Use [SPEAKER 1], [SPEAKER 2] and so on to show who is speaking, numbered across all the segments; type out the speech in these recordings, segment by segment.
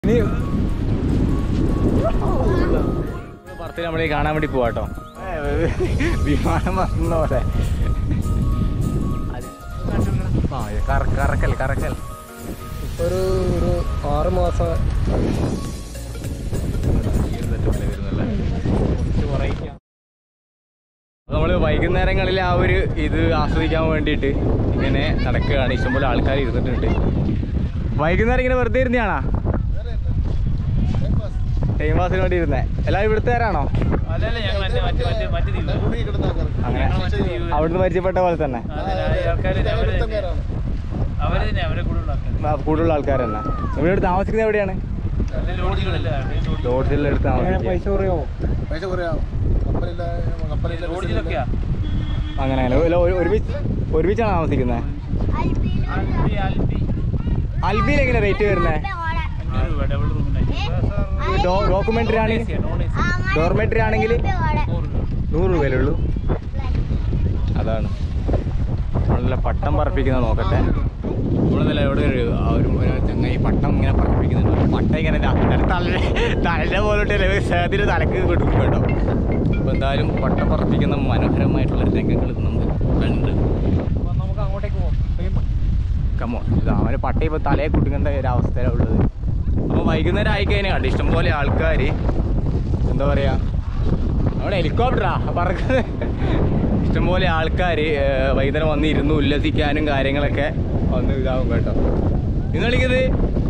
[SPEAKER 1] ഇനി പുറത്ത് നമ്മളീ കാണാൻ വേണ്ടി പോവാട്ടോ വിമാനം വന്ന പോലെ ആ, കറ- കറക്കൽ കറക്കൽ
[SPEAKER 2] ഇപ്പൊ ഒരു ഒരു ആറ് മാസം
[SPEAKER 1] നമ്മൾ വൈകുന്നേരങ്ങളിൽ ആ ഒരു ഇത് ആസ്വദിക്കാൻ വേണ്ടിയിട്ട് ഇങ്ങനെ നടക്കുകയാണ് ഇഷ്ടംപോലെ ആൾക്കാർ ഇരുന്നിട്ടുണ്ട് വൈകുന്നേരം ഇങ്ങനെ വെറുതെ ഇരുന്നാണോ ടൈം പാസിന് വേണ്ടി ഇരുന്നേ എല്ലാവരും ഇവിടുത്തുകാരാണോ
[SPEAKER 3] അല്ലല്ല ഞങ്ങൾ മറ്റേ മറ്റേ മറ്റേ മറ്റേ ദ്വീപ്
[SPEAKER 1] അങ്ങനെ അവിടുന്ന് പരിചയപ്പെട്ട പോലെ തന്നെ
[SPEAKER 3] ആൾക്കാർ അവര് അവര് തന്നെ അവരെ കൂടെ ഉള്ള ആൾക്കാർ
[SPEAKER 1] ആ, കൂടുതലുള്ള ആൾക്കാർ തന്നെ ഇവിടെ താമസിക്കുന്നത് എവിടെയാണ്
[SPEAKER 3] നല്ല ലോഡ്ജുകളല്ല
[SPEAKER 1] ലോഡ്ജിലെടുത്ത്
[SPEAKER 2] അങ്ങനെ
[SPEAKER 1] താമസിക്കുക
[SPEAKER 2] പൈസ കുറയോ
[SPEAKER 4] പൈസ കുറയാ കപ്പലില്ല കപ്പലില്ല
[SPEAKER 3] ലോഡ്ജിലൊക്കെയാ
[SPEAKER 1] അങ്ങനെ അങ്ങനെ ഒരു- ഒരു- ഒരുമിച്ച് ഒരുമിച്ചാണ് താമസിക്കുന്നത്
[SPEAKER 3] ആൽബി ആൽബി
[SPEAKER 1] അൽബിയിൽ എങ്ങനെ റേറ്റ് വരുന്നത്
[SPEAKER 3] അഞ്ഞൂറ് രൂപ ഡബിൾ റൂമിനായി
[SPEAKER 1] ഡോക്യുമെന്ററി ആണെങ്കിൽ ഡോർമെറ്ററി ആണെങ്കിൽ നൂറ് രൂപയല്ലേ ഉള്ളൂ അതാണ് നല്ല പട്ടം പറപ്പിക്കുന്ന നോക്കട്ടെ നമ്മളെന്നല്ല ഇവിടെ ഒരു ആ ഒരു ഒരു ചങ്ങായി പട്ടം ഇങ്ങനെ പറപ്പിക്കുന്നുണ്ട് പട്ടം ഇങ്ങനെ ദാ തല തലയുടെ പോലോട്ട് സേതിന് തലക്ക് കൊടുക്കും കേട്ടോ അപ്പോൾ എന്തായാലും പട്ടം പറപ്പിക്കുന്ന മനോഹരമായിട്ടുള്ള രംഗങ്ങൾ നമ്മൾ കണ്ട്
[SPEAKER 2] നമുക്ക് അങ്ങോട്ടേക്ക് പോവാം
[SPEAKER 1] കമ്മോ ഇത് അവന് പട്ട ഇപ്പോൾ തലയെ കുടുങ്ങേണ്ട ഒരു അവസ്ഥയിലാണ് ഉള്ളത് അപ്പോൾ വൈകുന്നേരം ആയിക്കഴിഞ്ഞാൽ കണ്ട് ഇഷ്ടംപോലെ ആൾക്കാർ എന്താ പറയുക അവിടെ ഹെലികോപ്റ്ററാ പറക്കുന്നത് ഇഷ്ടംപോലെ ആൾക്കാർ വൈകുന്നേരം വന്ന് ഇരുന്ന് ഉല്ലസിക്കാനും കാര്യങ്ങളൊക്കെ വന്ന് ഇതാവും കേട്ടോ നിങ്ങൾ കളിക്കുന്നത്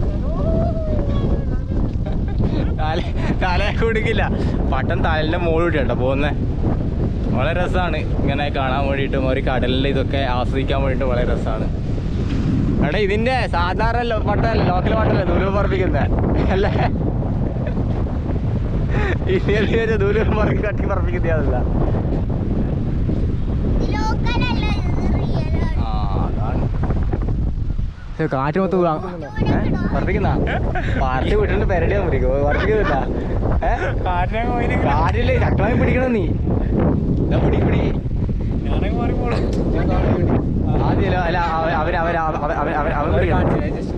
[SPEAKER 1] തല തല കുടുക്കില്ല പട്ടം തലൻ്റെ മുകളിൽ കേട്ടോ പോകുന്നത് വളരെ രസമാണ് ഇങ്ങനെ കാണാൻ വേണ്ടിയിട്ടും ഒരു കടലിൽ ഇതൊക്കെ ആസ്വദിക്കാൻ വേണ്ടിയിട്ട് വളരെ രസമാണ് എടാ ഇതിന്റെ സാധാരണ ലോ- പട്ടല്ല ലോക്കൽ പട്ടല്ല ദൂരം പറപ്പിക്കുന്നത് അല്ലേ ഇന്ത്യയിൽ ദൂരം പറക്കി കട്ടി പറപ്പിക്കുന്നതല്ല ആ അതാണ് പക്ഷെ കാറ്റ് മൊത്തം പറപ്പിക്കുന്ന പാർട്ടി വിട്ടിട്ട് പെരടിയാ മുറിക്കും പറപ്പിക്കുന്നില്ല ഏഹ് കാറ്റില് ചക്കളായി പിടിക്കണം നീ ഇതാ പിടി പിടി
[SPEAKER 3] ഞാനങ്ങ് മാറിപ്പോളൂ
[SPEAKER 1] ആദ്യം അല്ല അവൻ അവൻ അവൻ അവൻ അവൻ അവൻ അവൻ പിടിക്കണം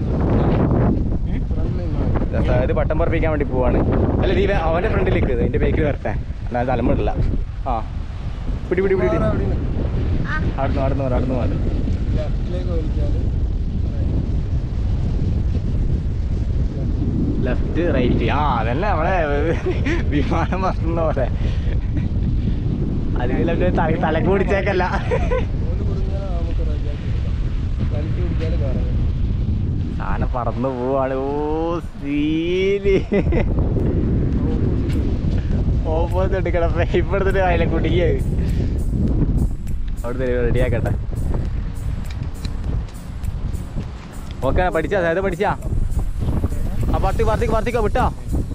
[SPEAKER 1] ഇത് പട്ടം പറപ്പിക്കാൻ വേണ്ടി പോവാണ് അല്ല നീ വേ- അവന്റെ ഫ്രണ്ടിലേക്ക് എന്റെ ബേക്കിൽ വരട്ടെ എന്നാൽ തലമുടില്ല ആ പിടി പിടി പിടി പിടി. അടുന്ന് അടുന്ന് മാറി അടുന്ന് മാറി
[SPEAKER 2] ലെഫ്റ്റിലേക്ക് വലിച്ചാൽ
[SPEAKER 1] ലെഫ്റ്റ് റൈറ്റ് ആ അതല്ല നമ്മളെ വിമാനം വന്ന പോലെ അതിൽ തല തലക്ക് പിടിച്ചേക്കല്ല
[SPEAKER 2] മൂന്ന് കുടുങ്ങിയാൽ നമുക്ക് റെഡിയാക്കി എടുക്കാം വലിച്ചു പിടിച്ചാൽ കയറാം
[SPEAKER 1] സാധനം പറന്നു പോവാണ് ഓ സീല് ഓപ്പോസിറ്റ് എടുക്കണം ഇപ്പൊ എടുത്തിട്ട് അതിലെ കുടുങ്ങിയ അവിടുത്തെ റെഡിയാക്കട്ടെ ഓക്കെ പഠിച്ചാ അതായത് പഠിച്ചാ ആ പറത്തി പറത്തിക്കോ പറത്തിക്കോ വിട്ടോ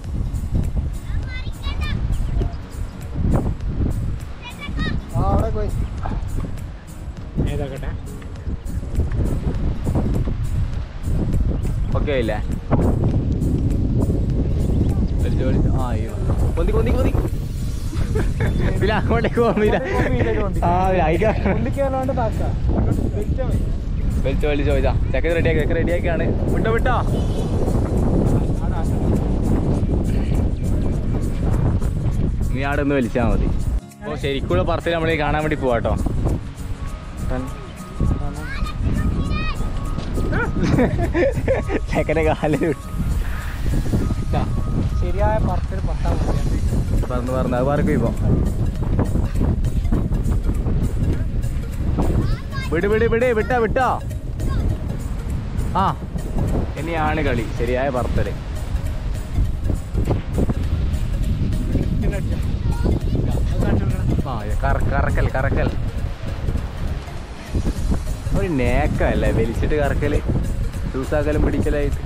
[SPEAKER 2] ആ അവിടെ പോയി
[SPEAKER 3] ഏതാക്കട്ടെ
[SPEAKER 1] ഓക്കെ ഇല്ലേ വലിച്ചു വലിച്ചു ആ അയ്യോ കൊന്തി കൊന്തി കൊന്തി പിന്നെ അങ്ങോട്ടേക്ക് പോകുന്നില്ല ആ അയക്കാ
[SPEAKER 2] പുള്ളിക്കാലാണ്ട് താക്കാം
[SPEAKER 1] വലിച്ചു വലിച്ചു ചോദിച്ചാ ചെക്കൻ റെഡിയാക്കി ചെക്കൻ റെഡിയാക്കിയാണ് വിട്ടോ വിട്ടോ നീ അവിടെ ഒന്ന് വലിച്ചാൽ മതി അപ്പോൾ ശരിക്കുള്ള പറത്തിൽ നമ്മൾ കാണാൻ വേണ്ടി പോവാട്ടോ ചെക്കൻ്റെ കാലിൽ വിട്ടു
[SPEAKER 2] ശരിയായ പറത്തിൽ പത്താൻ മതി
[SPEAKER 1] പറന്ന് പറന്ന് അത് പറക്കും ഇപ്പൊ വിട് വിട് വിട് വിട്ടോ വിട്ടോ ആ ഇനിയാണ് കളി ശരിയായ പറത്തല് ആ കറ- കറക്കൽ കറക്കൽ ഒരു നേക്കല്ലേ വലിച്ചിട്ട് കറക്കല് ലൂസാക്കലും പിടിക്കലായിട്ട്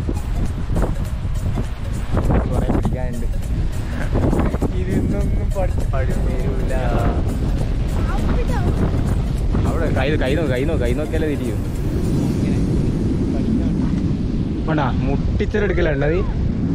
[SPEAKER 1] കുറെ പിടിക്കാനുണ്ട്
[SPEAKER 2] ഇതിന്നൊന്നും പഠിച്ചു
[SPEAKER 1] പഠിപ്പില്ല അവിടെ കൈ കൈ നോക്ക് കൈ നോക്ക് കൈ നോക്കിയാലേ തിരിയും വേണ്ട മുട്ടിച്ചെടുക്കലുണ്ട് നീ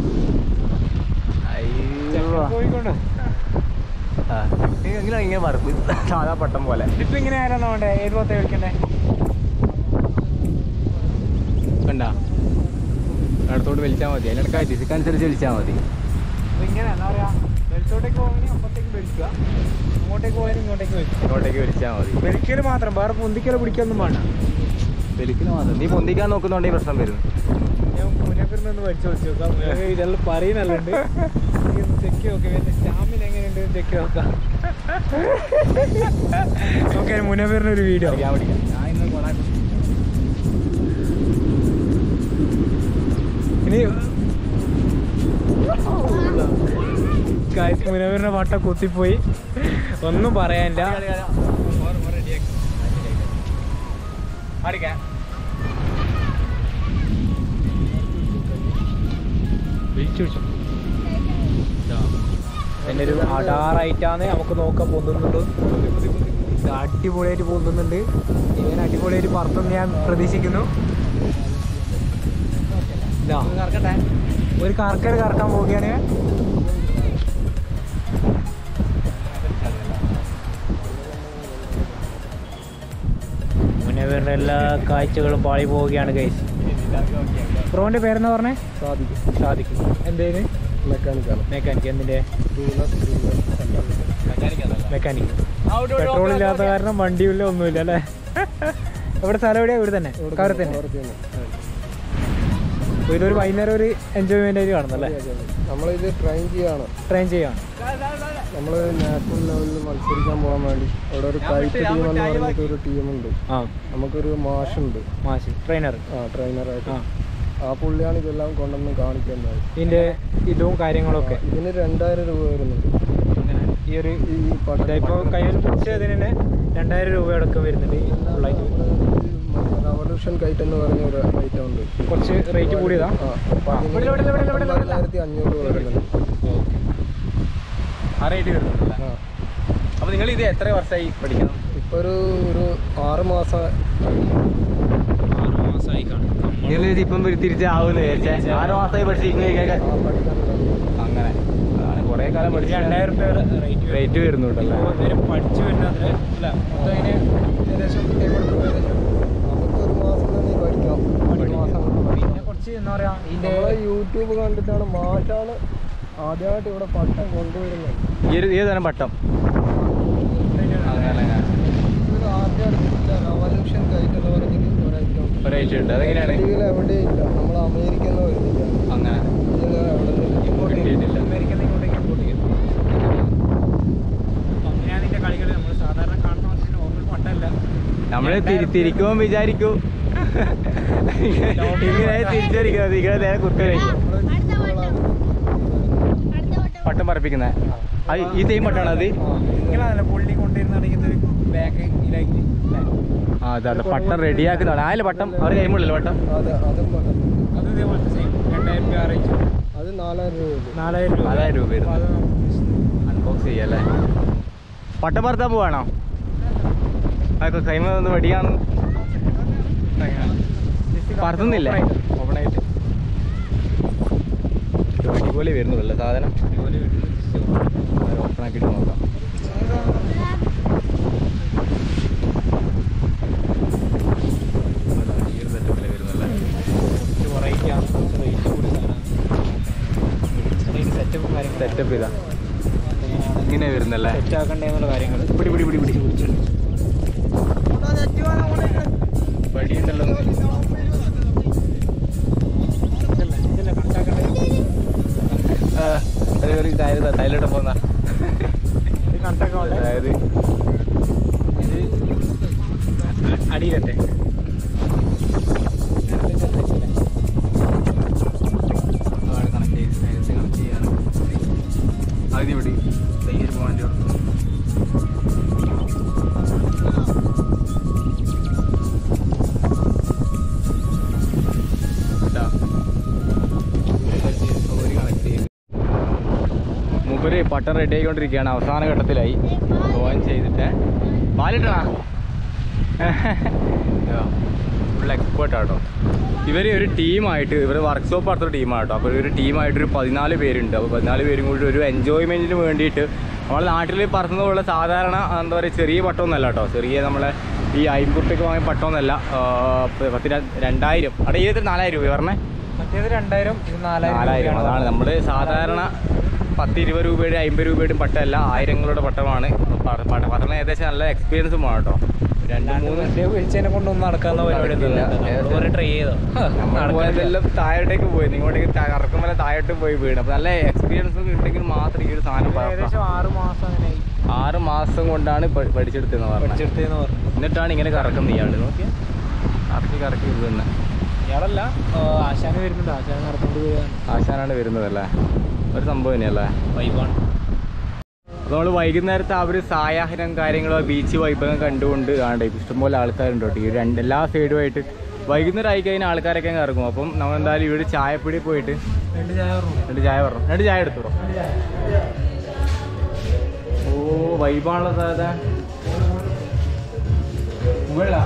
[SPEAKER 1] അയ്യോ.
[SPEAKER 2] പോയിക്കൊണ്ട്
[SPEAKER 1] ആ, നീ എങ്ങനെ ഇങ്ങനെ പറക്കും സാധാ പട്ടം പോലെ
[SPEAKER 2] ഇപ്പൊ ഇങ്ങനെ ആരാണോ വേണ്ടേ ഏത് പത്തേ വിളിക്കണ്ടേ
[SPEAKER 1] കണ്ട അടുത്തോട്ട് വലിച്ചാൽ മതി അതിനിടക്ക് ദിശക്കനുസരിച്ച് വലിച്ചാൽ മതി
[SPEAKER 2] ഇങ്ങനെ എന്താ പറയാ വെളിച്ചോട്ടേക്ക് പോകണമെങ്കിൽ അപ്പുറത്തേക്ക് വലിക്കുക അങ്ങോട്ടേക്ക് പോയാലും ഇങ്ങോട്ടേക്ക് വലിക്കുക
[SPEAKER 1] ഇങ്ങോട്ടേക്ക് വലിച്ചാൽ മതി
[SPEAKER 2] വലിക്കൽ മാത്രം വേറെ പൊന്തിക്കൽ പിടിക്കൊന്നും വേണ്ട
[SPEAKER 1] വലിക്കുന്ന മാത്രം നീ പൊന്തിക്കാൻ നോക്കുന്നുണ്ടെങ്കിൽ പ്രശ്നം വരുന്നു
[SPEAKER 2] ഞാൻ മുനപ്പിരുന്ന് വലിച്ചു വലിച്ചു നോക്കാം മുനക്ക് ഇതെല്ലാം പറയുന്നുണ്ട് ചെക്ക് നോക്കാം എന്റെ സ്റ്റാമിന എങ്ങനെയുണ്ട് ചെക്ക് നോക്കാം ഓക്കെ മുനപ്പിറിന് ഒരു വീഡിയോ
[SPEAKER 1] ഞാൻ പിടിക്കാം ഞാൻ ഇന്ന് കൊറേ
[SPEAKER 2] ഇനി മുനവീറിന്റെ വട്ട കുത്തിപ്പോയി ഒന്നും പറയാനില്ല വിളിച്ചു വിളിച്ചു എൻ്റെ ഒരു അടാറായിട്ടാണ് നമുക്ക് നോക്കാൻ പൊന്തുന്നുണ്ട് ഇത് അടിപൊളിയായിട്ട് പൊന്തുന്നുണ്ട് ഇവൻ അടിപൊളിയായിട്ട് പറത്തുമെന്ന് ഞാൻ പ്രതീക്ഷിക്കുന്നു ഇതാ ഒരു കറക്കൽ കറക്കാൻ പോവുകയാണ് മുന്നേ എല്ലാ കാഴ്ചകളും പാളി പോവുകയാണ് കൈസ് പ്രോന്റെ പേരെന്ന് പറഞ്ഞേ
[SPEAKER 4] സാധിക്കും
[SPEAKER 2] സാധിക്കും എന്തേന്
[SPEAKER 4] മെക്കാനിക്കാണ്
[SPEAKER 2] മെക്കാനിക് എന്തിന്റെ മെക്കാനിക്
[SPEAKER 1] ഔട്ട്
[SPEAKER 2] പെട്രോൾ ഇല്ലാത്ത കാരണം വണ്ടിയില്ല ഒന്നുമില്ല അല്ലേ ഇവിടെ സ്ഥലം എവിടെയാ ഇവിടെ തന്നെ കവർ തന്നെ അപ്പൊ ഇതൊരു വൈകുന്നേരം ഒരു എൻജോയ്മെന്റ് ആയിട്ട് കാണുന്നു അല്ലേ
[SPEAKER 4] നമ്മളിത് ട്രെയിൻ ചെയ്യാണ്
[SPEAKER 2] ട്രെയിൻ ചെയ്യാണ്
[SPEAKER 4] നമ്മൾ നാഷണൽ ലെവലിൽ മത്സരിക്കാൻ പോകാൻ വേണ്ടി അവിടെ ഒരു കൈറ്റ് ടീം എന്ന് പറഞ്ഞിട്ട് ഒരു ടീമുണ്ട്
[SPEAKER 2] ആ
[SPEAKER 4] നമുക്കൊരു മാഷുണ്ട്
[SPEAKER 2] മാഷി ട്രെയിനർ
[SPEAKER 4] ആ ട്രെയിനറായിട്ട്
[SPEAKER 2] ആ
[SPEAKER 4] ആ പുള്ളിയാണ് ഇതെല്ലാം കൊണ്ടുവന്ന് കാണിക്കുന്നത്
[SPEAKER 2] ഇതിന്റെ ഇതും കാര്യങ്ങളൊക്കെ
[SPEAKER 4] ഇതിന് രണ്ടായിരം രൂപ വരുന്നുണ്ട്
[SPEAKER 2] ഈ ഒരു
[SPEAKER 4] ഈ പട്ട
[SPEAKER 2] ഇപ്പൊ കയ്യിൽ പിടിച്ചതിന് തന്നെ രണ്ടായിരം രൂപ അടക്കം വരുന്നുണ്ട് ഈ ഫുള്ളായിട്ട്
[SPEAKER 4] റവല്യൂഷൻ കൈറ്റ് എന്ന് പറഞ്ഞ ഒരു ഐറ്റം ഉണ്ട്
[SPEAKER 2] കുറച്ച് റേറ്റ് കൂടിയതാ
[SPEAKER 4] ആ പതിനായിരത്തി അഞ്ഞൂറ് രൂപ വരുന്നുണ്ട്
[SPEAKER 1] ആ റേറ്റ് വരുന്നുണ്ടല്ലേ
[SPEAKER 4] ആ
[SPEAKER 1] അപ്പൊ നിങ്ങൾ ഇത് എത്ര വർഷമായി പഠിക്കണം
[SPEAKER 4] ഇപ്പൊ ഒരു ഒരു ആറ് മാസം
[SPEAKER 2] ആറ് മാസമായി കാണും
[SPEAKER 1] നിങ്ങൾ ഇത് ഇപ്പം തിരിച്ചാവുന്നു വിചാരിച്ചേ ആറ് മാസമായി പഠിച്ചിരിക്കുന്ന
[SPEAKER 4] ആ പഠിക്കാൻ തുടങ്ങി.
[SPEAKER 1] അങ്ങനെ അതാണ് കുറെ കാലം പഠിച്ച
[SPEAKER 2] രണ്ടായിരം രൂപ റേറ്റ്
[SPEAKER 1] റേറ്റ് വരുന്നുണ്ടല്ലേ
[SPEAKER 2] നേരം പഠിച്ചു വരുന്നത് അല്ല മൊത്തം അതിന് ഏകദേശം എഴുപത് രൂപ ഏകദേശം
[SPEAKER 4] നമുക്കൊരു മാസം തന്നെ പഠിക്കാം ഒരു മാസം കൊണ്ട് പഠിക്കാം
[SPEAKER 2] പിന്നെ കുറച്ച് എന്താ പറയാ ഇതിന്റെ
[SPEAKER 4] നമ്മളെ യൂട്യൂബ് കണ്ടിട്ടാണ് മാഷാണ് ആദ്യമായിട്ട് ഇവിടെ പട്ടം കൊണ്ടുവരുന്നത്
[SPEAKER 1] ഈ ഒരു ഏത് തരം പട്ടം അങ്ങനെ
[SPEAKER 4] ഇത് ആദ്യം റവല്യൂഷൻ കൈറ്റ് എന്ന് പറഞ്ഞിട്ട് ഒരു ഐറ്റം
[SPEAKER 1] ഒരാഴ്ച ഉണ്ട് അതെങ്ങനെയാണ്
[SPEAKER 4] ഇന്ത്യയിൽ എവിടെയും ഇല്ല നമ്മൾ അമേരിക്കയിൽ നിന്ന് വരുന്നില്ല
[SPEAKER 1] അങ്ങനെ
[SPEAKER 4] ഇത് എവിടെ നിന്ന് ഇമ്പോർട്ട് ചെയ്യും
[SPEAKER 1] കിട്ടിയിട്ടില്ല
[SPEAKER 2] അമേരിക്കൻ ഇങ്ങോട്ടേക്ക് ഇമ്പോർട്ട് ചെയ്യും അപ്പൊ അങ്ങനെയാണ് ഇതിന്റെ കളികൾ നമ്മൾ സാധാരണ കാണുന്ന പോലെ നോർമൽ പട്ടല്ല
[SPEAKER 1] നമ്മള് തിരി തിരിക്കുമ്പോൾ വിചാരിക്കൂ ഇങ്ങനെ തിരിച്ചടിക്കുന്നത് ഇങ്ങനെ നേരെ കുത്തലായിരിക്കും പട്ടം പറപ്പിക്കുന്നത് അത് ഈ സെയിം പട്ടാണ് അത്
[SPEAKER 2] നിങ്ങളതല്ല പുള്ളി കൊണ്ടുവരുന്ന ഒരു ബാഗ് ഇതിലേക്ക് അല്ലേ
[SPEAKER 1] ആ അതെ പട്ടം റെഡിയാക്കുന്നതാണ് ആയല്ലേ പട്ടം അവർ കൈമുള്ളല്ലോ പട്ടം
[SPEAKER 4] അത് അതും പട്ടം
[SPEAKER 2] അത് ഇതേപോലത്തെ സെയിം രണ്ടായിരം രൂപ റേറ്റ്
[SPEAKER 4] അത് നാലായിരം രൂപ വരും
[SPEAKER 2] നാലായിരം രൂപ
[SPEAKER 1] നാലായിരം രൂപ
[SPEAKER 2] അപ്പൊ അത്
[SPEAKER 1] അൺബോക്സ് ചെയ്യല്ലേ പട്ടം പറത്താൻ പോവാണോ അതൊക്കെ കൈമ ഒന്ന് വെടിയാണ് പറത്തുന്നില്ലേ ഓപ്പണായിട്ട് അടിപൊളി വരുന്നുള്ളൂ സാധനം ഓപ്പൺ ആക്കിയിട്ട് നോക്കാം അതാണ് ഈ ഒരു സെറ്റപ്പിലെ വരുന്നല്ലേ
[SPEAKER 2] കുറച്ച് variety ആണ്, കുറച്ച് rate കൂടിയ സാധനമാണ്. ചെറിയൊരു setup ഉം കാര്യങ്ങളും
[SPEAKER 1] സെറ്റപ്പ് ഇതാ ഇങ്ങനെ വരുന്നല്ലേ
[SPEAKER 2] set ആക്കണ്ടേന്നുള്ള കാര്യങ്ങൾ
[SPEAKER 1] പിടി പിടി പിടി പിടി വടിയുണ്ടല്ലോ
[SPEAKER 2] ഇതല്ലേ, ഇതല്ലേ കണക്കാക്കണ്ടേ?
[SPEAKER 1] ആ, ഒരു ഒരു കാര്യം തൈലിട്ട് പോന്ന
[SPEAKER 2] ഇത് കണക്കാക്കാൻ വേണ്ടേ?
[SPEAKER 1] അതായത്
[SPEAKER 2] ഇത് അടിയിലത്തെ
[SPEAKER 1] കണക്ട് ചെയ്ത് കണക്ട് ചെയ്യാണ് ആദ്യം ഇവിടെ തയ്യൽ പോകാൻ മൂപ്പര് പട്ടം റെഡി ആയിക്കൊണ്ടിരിക്കുകയാണ് അവസാന ഘട്ടത്തിലായി ജോയിൻ ചെയ്തിട്ട് പാലിട്ടണാ ഫുൾ എക്സ്പേർട്ട് ആട്ടോ ഇവർ ഒരു ടീമായിട്ട് ഇവർ വർക്ക്ഷോപ്പ് നടത്തുന്ന ടീമാണ് കേട്ടോ അപ്പോൾ ഒരു ടീമായിട്ട് ഒരു പതിനാല് പേരുണ്ട് അപ്പോൾ പതിനാല് പേരും കൂടി ഒരു എൻജോയ്മെൻറ്റിന് വേണ്ടിയിട്ട് നമ്മളെ നാട്ടിൽ പറത്തുന്ന പോലെ സാധാരണ എന്താ പറയുക ചെറിയ പട്ടമൊന്നുമല്ല കേട്ടോ ചെറിയ നമ്മളെ ഈ അയിമ്പുറത്തേക്ക് വാങ്ങിയ പട്ടമൊന്നുമല്ല ആ, പ- പത്ത് ര- രണ്ടായിരം അവിടെ ഏത് നാലായിരം രൂപ പറഞ്ഞേ
[SPEAKER 2] മറ്റേത് രണ്ടായിരം ഇത് നാലായിരം
[SPEAKER 1] നാലായിരം
[SPEAKER 2] രൂപയാണ്.
[SPEAKER 1] അതാണ് നമ്മൾ സാധാരണ പത്ത് ഇരുപത് രൂപയുടെ അമ്പത് രൂപയുടെ പട്ടമല്ല ആയിരങ്ങളുടെ പട്ടമാണ് പട്ടണം ഏകദേശം നല്ല എക്സ്പീരിയൻസും വേണം കേട്ടോ രണ്ട് മൂന്ന്
[SPEAKER 2] വെറുതെ വിളിച്ചതിനെ കൊണ്ടൊന്നും നടക്കാവുന്ന പരിപാടി
[SPEAKER 1] നടക്കില്ല.
[SPEAKER 2] ട്രൈ ചെയ്തോ
[SPEAKER 1] നമ്മൾ പോയതെല്ലാം താഴോട്ടേക്ക് പോയി ഇങ്ങോട്ടേക്ക് ഇറക്കുമ്പോൾ താഴോട്ട് പോയി വീണ് അപ്പോൾ നല്ല എക്സ്പീരിയൻസ് ഉണ്ടെങ്കിൽ മാത്രം ഈ ഒരു സാധനം പറ-
[SPEAKER 2] ഏകദേശം ആറ് മാസം അങ്ങനെ
[SPEAKER 1] ആറ് മാസം കൊണ്ടാണ് പ- പഠിച്ചെടുത്തതെന്ന് പറഞ്ഞത്
[SPEAKER 2] പഠിച്ചെടുത്തെന്ന് പറഞ്ഞു
[SPEAKER 1] എന്നിട്ടാണ് ഇങ്ങനെ കറക്കുന്നത് ഇയാൾ നോക്കിയാ കറക്കി കറക്കി ഇത് തന്നെ
[SPEAKER 2] ഇയാളല്ല ആ, ആശാന് വരുന്നുണ്ട് ആശാന് നടത്തുകൊണ്ട് പോയാണ്
[SPEAKER 1] ആശാനാണ് വരുന്നതല്ലേ ഒരു സംഭവം തന്നെയല്ലേ
[SPEAKER 2] വൈബാണ്
[SPEAKER 1] അപ്പോൾ നമ്മൾ വൈകുന്നേരത്തെ ആ ഒരു സായാഹ്നം കാര്യങ്ങളോ ബീച്ച് വൈബൊക്കെ കണ്ടുകൊണ്ട് കാണണ്ടേ ഇഷ്ടംപോലെ ആൾക്കാരുണ്ട് കേട്ടോ ഈ രണ്ട് എല്ലാ സൈഡുമായിട്ട് വൈകുന്നേരം ആയി കഴിഞ്ഞാൽ ആൾക്കാരൊക്കെ അങ്ങ് ഇറങ്ങും അപ്പം നമ്മൾ എന്തായാലും ഇവിടെ ചായപ്പൊടി പോയിട്ട്
[SPEAKER 2] രണ്ട് ചായ പറഞ്ഞു
[SPEAKER 1] രണ്ട് ചായ പറഞ്ഞു രണ്ട് ചായ എടുത്തോളൂ ഓ വൈബാണല്ലോ സാധാ മുകളിലാ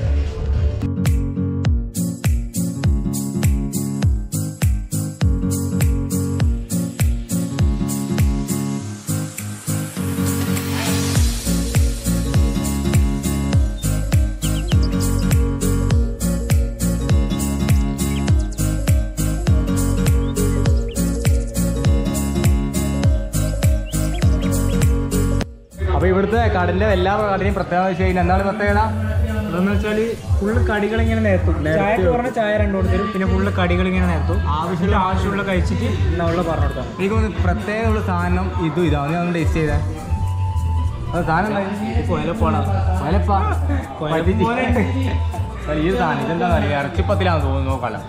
[SPEAKER 1] അപ്പോൾ ഇവിടുത്തെ കടലിൻ്റെ എല്ലാ കടലിനും പ്രത്യേകത വെച്ച് കഴിഞ്ഞാൽ എന്താണ് പ്രത്യേകത
[SPEAKER 2] എന്താന്ന് വെച്ചാൽ ഫുള്ള് കടികൾ ഇങ്ങനെ നേരത്തും ചായ പറഞ്ഞ ചായ രണ്ടു കൊടുത്തു തരും പിന്നെ ഫുള്ള് കടികൾ ഇങ്ങനെ നേരത്തും ആവശ്യമുള്ള ആവശ്യമുള്ള കഴിച്ചിട്ട് നമ്മളുടെ പറഞ്ഞു കൊടുത്താൽ മതി
[SPEAKER 1] എനിക്ക് തോന്നുന്നു പ്രത്യേകമുള്ള സാധനം ഇതും ഇതാണ് ഞാൻ ഒന്ന് ടേസ്റ്റ് ചെയ്തേ അത് സാധനം എന്താ
[SPEAKER 2] കൊയലപ്പോണ
[SPEAKER 1] വലപ്പാ
[SPEAKER 2] കൊയലപ്പം പോലെ ഉണ്ട്.
[SPEAKER 1] ഈ സാധനം ഇതെന്താ പറയുക ഇറച്ചിപ്പത്തിലാന്ന് തോന്നുന്നു നോക്കാലോ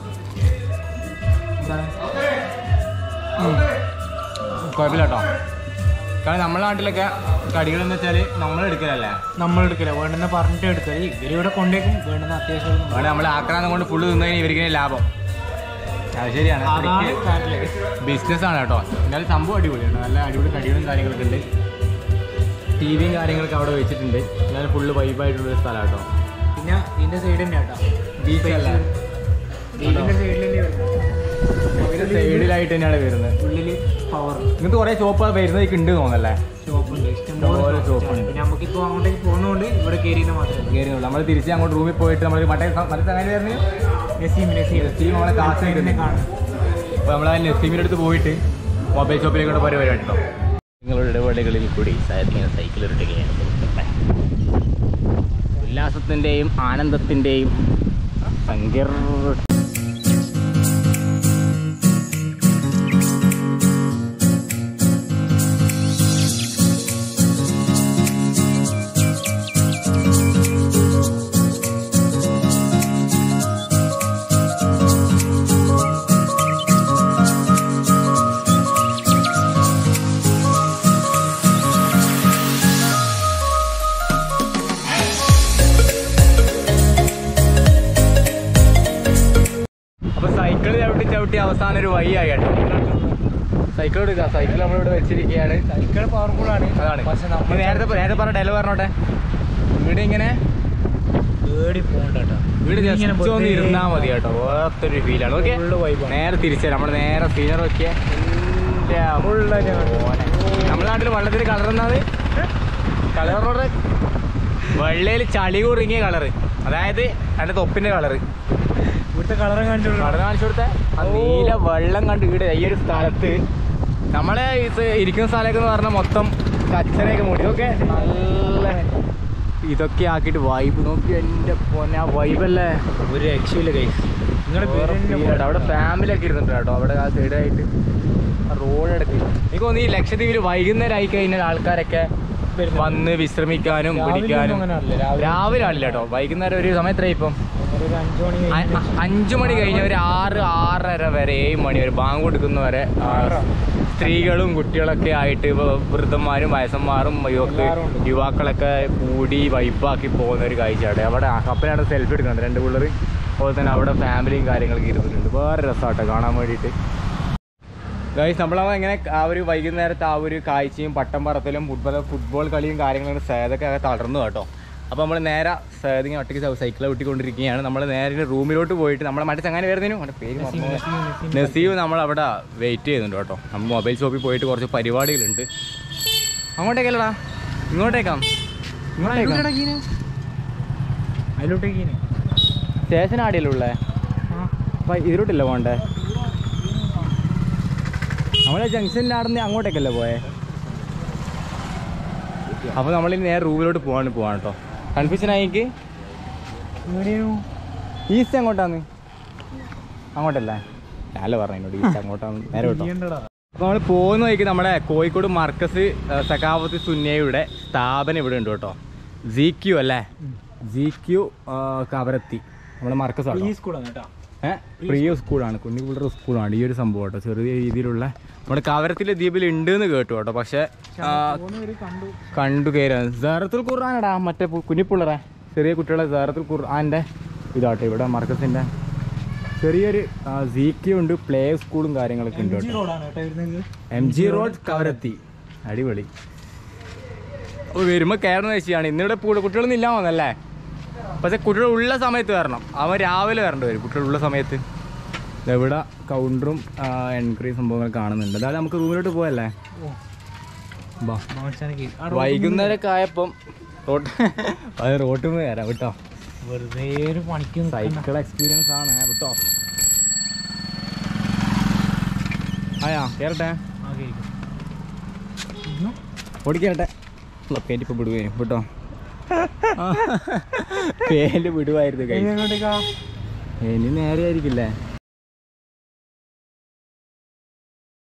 [SPEAKER 1] കുഴപ്പമില്ല കേട്ടോ കാരണം നമ്മളെ നാട്ടിലൊക്കെ കടികളെന്ന് വെച്ചാൽ നമ്മളെടുക്കലല്ലേ
[SPEAKER 2] നമ്മളെടുക്കില്ല വേണ്ടുന്ന പറഞ്ഞിട്ട് എടുക്കുക ഇവരിവിടെ കൊണ്ടേക്കും വേണ്ടുന്ന അത്യാവശ്യം
[SPEAKER 1] അവിടെ നമ്മൾ ആക്രാന്തം കൊണ്ട് ഫുള്ള് തിന്നതിന് ഇവർക്ക് ലാഭം അത് ശരിയാണ്
[SPEAKER 2] അതാണ് കാട്ടില്.
[SPEAKER 1] ബിസിനസ് ആണ് കേട്ടോ എന്നാലും സംഭവം അടിപൊളിയാണ് നല്ല അടിപൊളി കടികളും കാര്യങ്ങളൊക്കെ ഉണ്ട് ടി വിയും കാര്യങ്ങളൊക്കെ അവിടെ വെച്ചിട്ടുണ്ട് എന്നാലും ഫുള്ള് വൈബായിട്ടുള്ള സ്ഥലം കേട്ടോ
[SPEAKER 2] പിന്നെ ഇതിന്റെ സൈഡ് തന്നെ കേട്ടോ
[SPEAKER 1] ബീച്ചല്ല
[SPEAKER 2] ഇതിന്റെ സൈഡിൽ തന്നെ
[SPEAKER 1] സൈഡിലായിട്ട് തന്നെയാണ് വരുന്നത്
[SPEAKER 2] ഉള്ളില് പവർ
[SPEAKER 1] ഇങ്ങനത്തെ കുറേ ഷോപ്പ് വരുന്നതൊക്കെ ഉണ്ട് തോന്നല്ലേ
[SPEAKER 2] ഷോപ്പ് ഉണ്ട് ഇഷ്ടംപോലെ
[SPEAKER 1] ഇഷ്ടംപോലെ shop
[SPEAKER 2] shop
[SPEAKER 1] ഉണ്ട്.
[SPEAKER 2] പിന്നെ നമുക്കിപ്പോ അങ്ങോട്ടേക്ക് പോകുന്നതുകൊണ്ട് ഇവിടെ കയറിയെന്ന് മാത്രമേ
[SPEAKER 1] കയറുന്നുള്ളൂ നമ്മൾ തിരിച്ച് അങ്ങോട്ട് റൂമിൽ പോയിട്ട് നമ്മൾ മറ്റേ സ- മറ്റേ അങ്ങനെ വരുന്നത്
[SPEAKER 2] നസീം നസീം
[SPEAKER 1] നസീം നമ്മളെ കാത്ത്
[SPEAKER 2] തന്നെ കാണും
[SPEAKER 1] അപ്പോൾ നമ്മൾ ആ നസീമിൻ്റെ അടുത്ത് പോയിട്ട് മൊബൈൽ ഷോപ്പിലേക്കൂടെ പോയി പരിപാടി കേട്ടോ നിങ്ങളുടെ ഇടപെടലുകളിൽ കൂടി ഇങ്ങനെ സൈക്കിൾ ഇടുകയാണ് ഉല്ലാസത്തിൻ്റെയും ആനന്ദത്തിൻ്റെയും സങ്കീർ അപ്പോൾ സൈക്കിൾ ചവിട്ടി ചവിട്ടി അവസാനം ഒരു വഴിയായി കേട്ടോ സൈക്കിൾ എടുക്കുക സൈക്കിൾ നമ്മളിവിടെ വെച്ചിരിക്കുകയാണ്
[SPEAKER 2] സൈക്കിൾ പവർഫുൾ ആണ്
[SPEAKER 1] അതാണ്
[SPEAKER 2] പക്ഷെ
[SPEAKER 1] നമ്മൾ
[SPEAKER 2] നമ്മൾ
[SPEAKER 1] നേരത്തെ നേരത്തെ പറഞ്ഞ ഡെലിവർ പറഞ്ഞോട്ടെ വീട് ഇങ്ങനെ
[SPEAKER 2] പേടി പോകണ്ട കേട്ടോ
[SPEAKER 1] വീട്
[SPEAKER 2] ഇങ്ങനെ
[SPEAKER 1] ജസ്റ്റ് ഒന്ന്
[SPEAKER 2] വെറുതെ
[SPEAKER 1] ഇരുന്നാൽ മതി കേട്ടോ വേർത്തൊരു ഫീലാണ് ഓക്കെ
[SPEAKER 2] Full vibe ആണ്.
[SPEAKER 1] നേരെ തിരിച്ചു നമ്മൾ നേരെ സീനർ നോക്കിയ നമ്മുടെ നാട്ടിൽ വെള്ളത്തിന് കളർ എന്നാത് കളറോട് വെള്ളയിൽ ചളി കുറുങ്ങിയ കളറ് അതായത് അതിന്റെ തൊപ്പിന്റെ കളറ്
[SPEAKER 2] ഇവിടുത്തെ കളറും കണ്ടുള്ളൂ
[SPEAKER 1] കളർ കാണിച്ചു കൊടുത്ത ആ നീല വെള്ളം കണ്ട് ഇവിടെ ഈ ഒരു സ്ഥലത്ത് നമ്മളെ ഇത് ഇരിക്കുന്ന സ്ഥലമൊക്കെ എന്ന് പറഞ്ഞാൽ മൊത്തം കച്ചറയൊക്കെ മൂടി ഇതൊക്കെ നല്ല ഇതൊക്കെ ആക്കിയിട്ട് വൈബ് നോക്കി എൻ്റെ പൊന്നെ ആ വൈബല്ലേ
[SPEAKER 2] ഒരു രക്ഷയില്ല കൈസ് നിങ്ങളുടെ
[SPEAKER 1] വേറെ feel ആട്ടോ. അവിടെ ഫാമിലി ഒക്കെ ഇരുന്നുണ്ട് കേട്ടോ അവിടെ ആ സൈഡായിട്ട് ആ റോഡെടുക്ക് എനിക്ക് തോന്നുന്നു ഈ ലക്ഷദ്വീപിൽ വൈകുന്നേരം ആയി കഴിഞ്ഞാൽ ആൾക്കാരൊക്കെ വന്ന് വിശ്രമിക്കാനും പിടിക്കാനും രാവിലെ ആളില്ല കേട്ടോ വൈകുന്നേരം ഒരു സമയം എത്രയായി ഇപ്പം
[SPEAKER 2] ഒരു അഞ്ചു മണി
[SPEAKER 1] അ-
[SPEAKER 2] കഴിഞ്ഞ്
[SPEAKER 1] അ- അഞ്ച് മണി കഴിഞ്ഞ ഒരു ആറ് ആറര വരെ ഏഴ് മണി വരെ ബാങ്ക് കൊടുക്കുന്നവരെ ആ, സ്ത്രീകളും കുട്ടികളൊക്കെ ആയിട്ട് ഇപ്പൊ വൃദ്ധന്മാരും വയസ്സന്മാരും യുവക്ക്
[SPEAKER 2] എല്ലാവരും ഉണ്ട്.
[SPEAKER 1] യുവാക്കളൊക്കെ കൂടി വൈബാക്കി പോകുന്ന ഒരു കാഴ്ചയാണ് അവിടെ കപ്പലാണ് സെൽഫി എടുക്കുന്നത് രണ്ട് പിള്ളേർ അതുപോലെ തന്നെ അവിടെ ഫാമിലിയും കാര്യങ്ങളൊക്കെ ഇരുന്നിട്ടുണ്ട് വേറെ രസമാട്ടോ കാണാൻ വേണ്ടിയിട്ട് ഗൈസ് നമ്മളവ എങ്ങനെ ആ ഒരു വൈകുന്നേരത്തെ ആ ഒരു കാഴ്ചയും പട്ടം പറത്തലും ഫുട്ബോൾ ഫുട്ബോൾ കളിയും കാര്യങ്ങളും സേതൊക്കെ ആകെ തളർന്നു കേട്ടോ അപ്പോൾ നമ്മൾ നേരെ സേതിങ്ങനെ ഒറ്റയ്ക്ക് സൈക്കിൾ വിട്ടിക്കൊണ്ടിരിക്കുകയാണ് നമ്മൾ നേരെ റൂമിലോട്ട് പോയിട്ട് നമ്മളെ മറ്റേ ചങ്ങനെ വരുന്നതിനും അവൻ്റെ പേര് മറന്നു പോയി. നസീവ് നമ്മൾ അവിടെ വെയിറ്റ് ചെയ്യുന്നുണ്ട് കേട്ടോ നമ്മൾ മൊബൈൽ ഷോപ്പിൽ പോയിട്ട് കുറച്ച് പരിപാടികളുണ്ട് അങ്ങോട്ടേക്കല്ലടാ ഇങ്ങോട്ടേക്കാം ഇങ്ങോട്ടേക്കാം
[SPEAKER 2] അതിലോട്ടേക്ക്
[SPEAKER 1] സ്റ്റേഷൻ ആടിയല്ലേ ഉള്ളേ അപ്പം ഇതിലോട്ടില്ല പോകണ്ടേ നമ്മളെ ജംഗ്ഷനിൽ നടന്ന് അങ്ങോട്ടേക്കല്ലേ പോയേ അപ്പോൾ നമ്മളിനി നേരെ റൂമിലോട്ട് പോകാൻ പോവാണ് കേട്ടോ കൺഫ്യൂഷൻ ആയിക്ക് ഈസ്റ്റ് എങ്ങോട്ടാന്ന് അങ്ങോട്ടല്ലേ ഞാനല്ലേ പറഞ്ഞു എന്നോട് ഈസ്റ്റ് അങ്ങോട്ടാണ് നേരെ കേട്ടോ അപ്പോൾ നമ്മൾ പോകുന്ന വഴിക്ക് നമ്മുടെ കോഴിക്കോട് മർക്കസ് ആ, സഖാവത്ത് സുന്നയുടെ സ്ഥാപനം ഇവിടെ ഉണ്ട് കേട്ടോ ജി ക്യു അല്ലേ ജി ക്യു കവരത്തി നമ്മുടെ മർക്കസ് ആണ്
[SPEAKER 2] ഈ സ്കൂളാണ് കേട്ടോ
[SPEAKER 1] ഏഹ് പ്രിയ സ്കൂളാണ് കുഞ്ഞിപ്പിള്ളർ സ്കൂളാണ് ഈ ഒരു സംഭവം കേട്ടോ ചെറിയ രീതിയിലുള്ള നമ്മുടെ കവരത്തിലെ ദ്വീപിൽ ഉണ്ട് എന്ന് കേട്ടു കേട്ടോ പക്ഷേ ആ,
[SPEAKER 2] കണ്ടു
[SPEAKER 1] കണ്ടു കയറാൻ സേറത്തുൽ ഖുർആാനടാ മറ്റേ പു- കുഞ്ഞിപ്പിള്ളറെ ചെറിയ കുട്ടികളെ സേറത്തുൽ ഖുർആാൻ്റെ ഇതാട്ടോ ഇവിടെ മർക്കസിൻ്റെ ചെറിയൊരു സീക്കി ഉണ്ട് പ്ലേ സ്കൂളും കാര്യങ്ങളൊക്കെ ഉണ്ട് കേട്ടോ
[SPEAKER 2] റോഡാണ് കേട്ടോ വരുന്നത്
[SPEAKER 1] എം ജി റോഡ് കവരത്തി അടിപൊളി അപ്പോൾ വരുമ്പോൾ കയറുന്ന വെച്ചാണ് ഇന്നിവിടെ പൂ- കുട്ടികളൊന്നും ഇല്ല വന്നല്ലേ പക്ഷെ കുട്ടികൾ ഉള്ള സമയത്ത് വരണം അവൻ രാവിലെ വരേണ്ടി വരും കുട്ടികൾ ഉള്ള സമയത്ത് ഇവിടെ കൗണ്ടറും എൻട്രി സംഭവങ്ങൾ കാണുന്നുണ്ട് അതായത് നമുക്ക് റൂമിലോട്ട് പോയല്ലേ ബാ
[SPEAKER 2] മാച്ചാനക്ക്
[SPEAKER 1] വൈകുന്നേരമൊക്കെ ആയപ്പം റോട്ട് അത് റോട്ടിൽ നിന്ന് വരാം കേട്ടോ
[SPEAKER 2] വെറുതെ ഒരു പണിക്ക് നിൽക്കണ്ട.
[SPEAKER 1] സൈക്കിൾ എക്സ്പീരിയൻസ് ആണ് കേട്ടോ ആയാ കയറട്ടെ
[SPEAKER 2] ആ, കേൾക്കും.
[SPEAKER 1] ഓടിക്കട്ടെ പേന്റ് ഇപ്പൊ വിടുവേ കേട്ടോ പേന്റ് വിടുവായിരുന്നു
[SPEAKER 2] ഇനി
[SPEAKER 1] കൈ
[SPEAKER 2] എങ്ങോട്ടേക്കാ
[SPEAKER 1] ഇനി നേരെ ആയിരിക്കില്ലേ